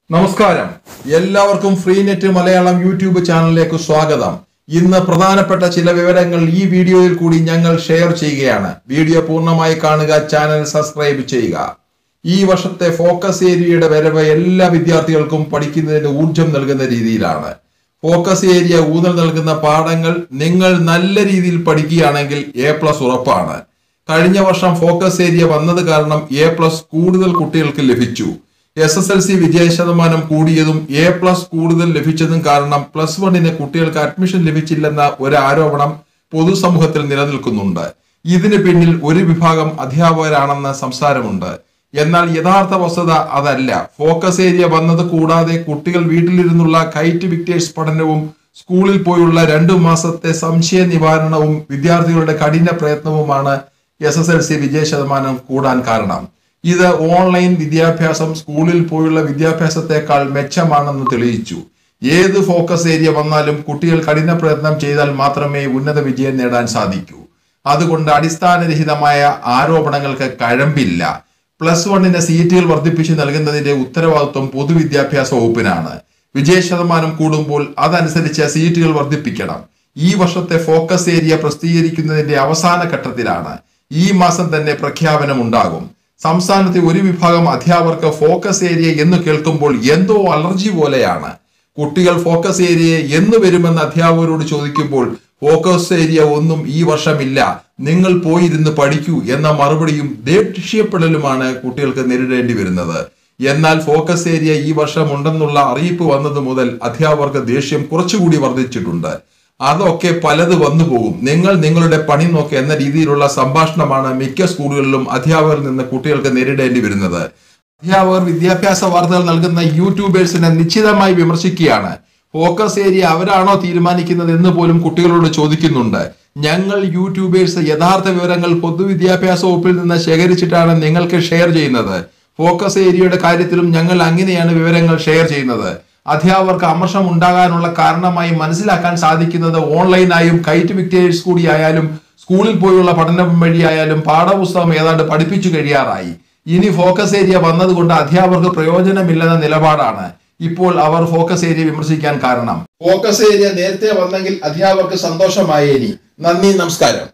നമസ്കാരം എല്ലാവർക്കും free net Malayalam YouTube ചാനലിലേക്ക് സ്വാഗതം ഇന്ന് പ്രധാനപ്പെട്ട ചില വിവരങ്ങൾ ഈ വീഡിയോയിൽ കൂടി ഞങ്ങൾ ഷെയർ ചെയ്യുകയാണ് വീഡിയോ പൂർണ്ണമായി കാണുക ചാനൽ സബ്സ്ക്രൈബ് ചെയ്യുക ഈ വർഷത്തെ ഫോക്കസ് ഏരിയയുടെ വരവ് എല്ലാ വിദ്യാർത്ഥികൾക്കും പഠിക്കുന്നതിന് ഊർജം നൽകുന്ന രീതിയിലാണ് ഫോക്കസ് ഏരിയ ഊന്നൽ നൽകുന്ന പാഠങ്ങൾ നിങ്ങൾ നല്ല രീതിയിൽ പഠിക്കുകയാണെങ്കിൽ എ പ്ലസ് ഉറപ്പാണ് കഴിഞ്ഞ വർഷം ഫോക്കസ് ഏരിയ വന്നത് കാരണം എ പ്ലസ് കൂടുതൽ കുട്ടികൾക്ക് ലഭിച്ചു എസ് എസ് എൽ സി വിജയ ശതമാനം കൂടിയതും എ പ്ലസ് കൂടുതൽ ലഭിച്ചതും കാരണം പ്ലസ് വണ്ണിന് കുട്ടികൾക്ക് അഡ്മിഷൻ ലഭിച്ചില്ലെന്ന ഒരു ആരോപണം പൊതുസമൂഹത്തിൽ നിലനിൽക്കുന്നുണ്ട് ഇതിന് പിന്നിൽ ഒരു വിഭാഗം അധ്യാപകരാണെന്ന് സംസാരമുണ്ട് എന്നാൽ യഥാർത്ഥ വസ്തുത അതല്ല ഫോക്കസ് ഏരിയ വന്നത് കൂടാതെ കുട്ടികൾ വീട്ടിലിരുന്നുള്ള കൈറ്റ് വിക്ടേഴ്സ് പഠനവും സ്കൂളിൽ പോയുള്ള രണ്ടു മാസത്തെ സംശയ നിവാരണവും വിദ്യാർത്ഥികളുടെ കഠിന പ്രയത്നവുമാണ് എസ് എസ് എൽ സി വിജയ ശതമാനം കൂടാൻ കാരണം ഇത് ഓൺലൈൻ വിദ്യാഭ്യാസം സ്കൂളിൽ പോയുള്ള വിദ്യാഭ്യാസത്തെക്കാൾ മെച്ചമാണെന്ന് തെളിയിച്ചു ഏത് ഫോക്കസ് ഏരിയ വന്നാലും കുട്ടികൾ കഠിന പ്രയത്നം ചെയ്താൽ മാത്രമേ ഉന്നത വിജയം നേടാൻ സാധിക്കൂ അതുകൊണ്ട് അടിസ്ഥാനരഹിതമായ ആരോപണങ്ങൾക്ക് കഴമ്പില്ല പ്ലസ് വണ്ണിന് സീറ്റുകൾ വർദ്ധിപ്പിച്ച് നൽകുന്നതിന്റെ ഉത്തരവാദിത്വം പൊതുവിദ്യാഭ്യാസ വകുപ്പിനാണ് വിജയ ശതമാനം കൂടുമ്പോൾ അതനുസരിച്ച് സീറ്റുകൾ വർദ്ധിപ്പിക്കണം ഈ വർഷത്തെ ഫോക്കസ് ഏരിയ പ്രസിദ്ധീകരിക്കുന്നതിന്റെ അവസാന ഘട്ടത്തിലാണ് ഈ മാസം തന്നെ പ്രഖ്യാപനം ഉണ്ടാകും സംസ്ഥാനത്തെ ഒരു വിഭാഗം അധ്യാപകർക്ക് ഫോക്കസ് ഏരിയ എന്ന് കേൾക്കുമ്പോൾ എന്തോ അലർജി പോലെയാണ് കുട്ടികൾ ഫോക്കസ് ഏരിയ എന്ന് വരുമെന്ന് അധ്യാപകരോട് ചോദിക്കുമ്പോൾ ഫോക്കസ് ഏരിയ ഒന്നും ഈ വർഷമില്ല നിങ്ങൾ പോയിരുന്ന് പഠിക്കൂ എന്ന മറുപടിയും ദേഷ്യപ്പെടലുമാണ് കുട്ടികൾക്ക് നേരിടേണ്ടി വരുന്നത് എന്നാൽ ഫോക്കസ് ഏരിയ ഈ വർഷം ഉണ്ടെന്നുള്ള അറിയിപ്പ് വന്നത് മുതൽ അധ്യാപകർക്ക് ദേഷ്യം കുറച്ചുകൂടി വർദ്ധിച്ചിട്ടുണ്ട് അതൊക്കെ പലത് വന്നു പോകും നിങ്ങൾ നിങ്ങളുടെ പണി നോക്ക് എന്ന രീതിയിലുള്ള സംഭാഷണമാണ് മിക്ക സ്കൂളുകളിലും അധ്യാപകരിൽ നിന്ന് കുട്ടികൾക്ക് നേരിടേണ്ടി വരുന്നത് അധ്യാപകർ വിദ്യാഭ്യാസ വാർത്തകൾ നൽകുന്ന യൂട്യൂബേഴ്സിനെ നിശ്ചിതമായി വിമർശിക്കുകയാണ് ഫോക്കസ് ഏരിയ അവരാണോ തീരുമാനിക്കുന്നത് എന്ന് പോലും കുട്ടികളോട് ചോദിക്കുന്നുണ്ട് ഞങ്ങൾ യൂട്യൂബേഴ്സ് യഥാർത്ഥ വിവരങ്ങൾ പൊതുവിദ്യാഭ്യാസ വകുപ്പിൽ നിന്ന് ശേഖരിച്ചിട്ടാണ് നിങ്ങൾക്ക് ഷെയർ ചെയ്യുന്നത് ഫോക്കസ് ഏരിയയുടെ കാര്യത്തിലും ഞങ്ങൾ അങ്ങനെയാണ് വിവരങ്ങൾ ഷെയർ ചെയ്യുന്നത് അധ്യാപകർക്ക് അമർഷം ഉണ്ടാകാനുള്ള കാരണമായി മനസ്സിലാക്കാൻ സാധിക്കുന്നത് ഓൺലൈനായും കൈറ്റ് വിക്ടേഴ്സ് കൂടിയായാലും സ്കൂളിൽ പോയുള്ള പഠനം വഴിയായാലും പാഠപുസ്തകം ഏതാണ്ട് പഠിപ്പിച്ചു കഴിയാറായി ഇനി ഫോക്കസ് ഏരിയ വന്നതുകൊണ്ട് അധ്യാപകർക്ക് പ്രയോജനമില്ലെന്ന നിലപാടാണ് ഇപ്പോൾ അവർ ഫോക്കസ് ഏരിയ വിമർശിക്കാൻ കാരണം ഫോക്കസ് ഏരിയ നേരത്തെ വന്നെങ്കിൽ അധ്യാപകർക്ക് സന്തോഷമായേനി നന്ദി നമസ്കാരം